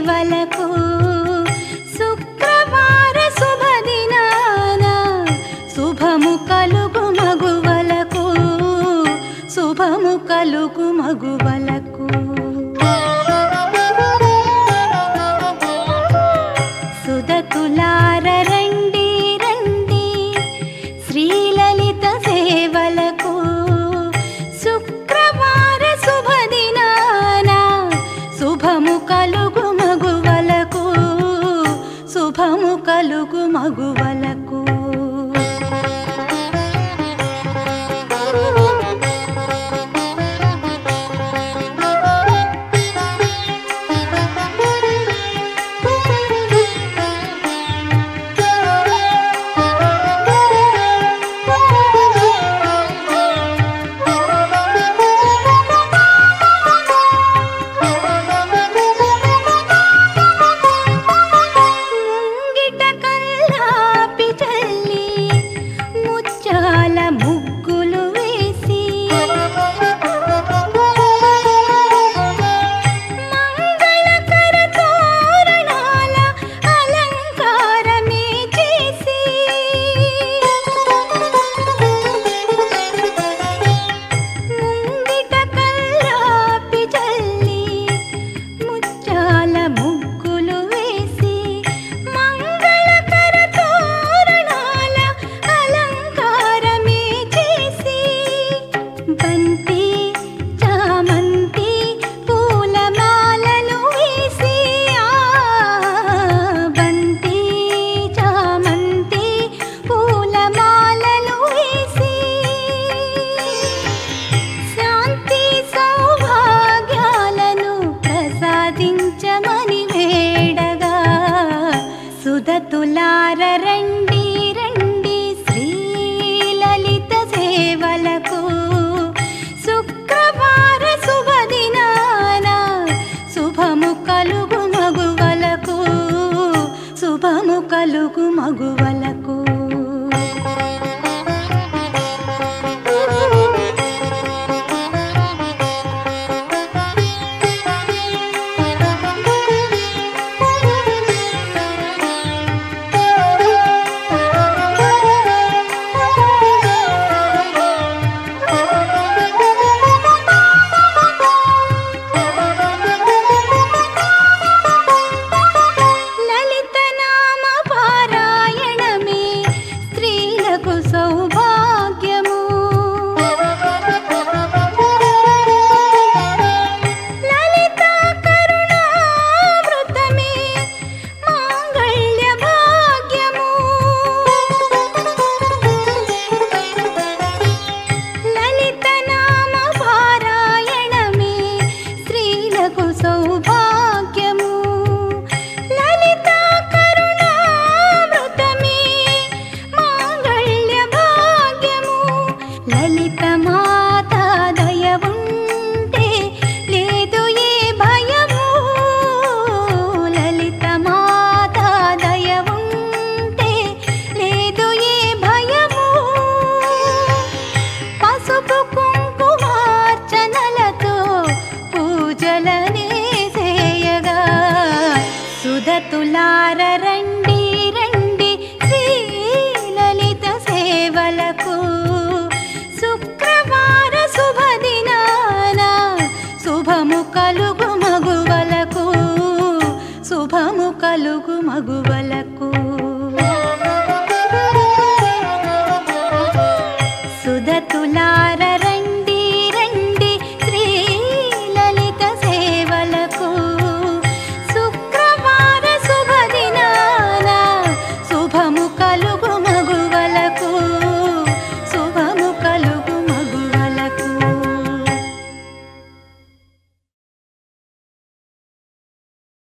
సేవలకు శుక్రవార శుభదినాన శుభము కలుగు మగువలకు శుభము కలుగు మగువలకు సుధతులార రండి రండి శ్రీలలిత సేవలకు శుక్రవార శుభదినాన శుభము కలుగు మగువలకు శుభము కలుగు మగువలకు ముంగిట కల్లాపి చల్లి ముత్యాల ముగ్గులు వేసి మంగళకర తోరణాల అలంకారమే చేసి ముంగిట కల్లాపి చల్లి ముత్యాల ముగ్గులు వేసి మంగళకర తోరణాల అలంకారమే చేసి బంతి చామంతి పూలమాలలు వేసి ఆ బంతి చామంతి పూలమాలలు వేసి శాంతి సౌభాగ్యాలను ప్రసాదించమని వేడగా సుధతులార రండి రండి శ్రీలలిత సేవలకు శుక్రవార శుభదినాన శుభము కలుగు మగువలకు శుభము కలుగు మగువలకు లలిత నామ పారాయణమే స్త్రీలకు సౌభాగ్యము లలిత కరుణామృతమే మాంగళ్య భాగ్యము లలిత నామ పారాయణమే స్త్రీలకు సౌభాగ్యము లలిత కరుణామృతమే మాంగళ్య భాగ్యము లలిత మాత దయ ఉంటే లేదు ఏ భయము లలిత మాత దయ ఉంటే లేదు ఏ భయము పసుపు కుంకుమార్చనలతో పూజలనే చేయగా సుధతులార రండి రండి శ్రీలలిత సేవలకు శుక్రవార శుభదినాన శుభము కలుగు మగువలకు శుభము కలుగు మగువలకు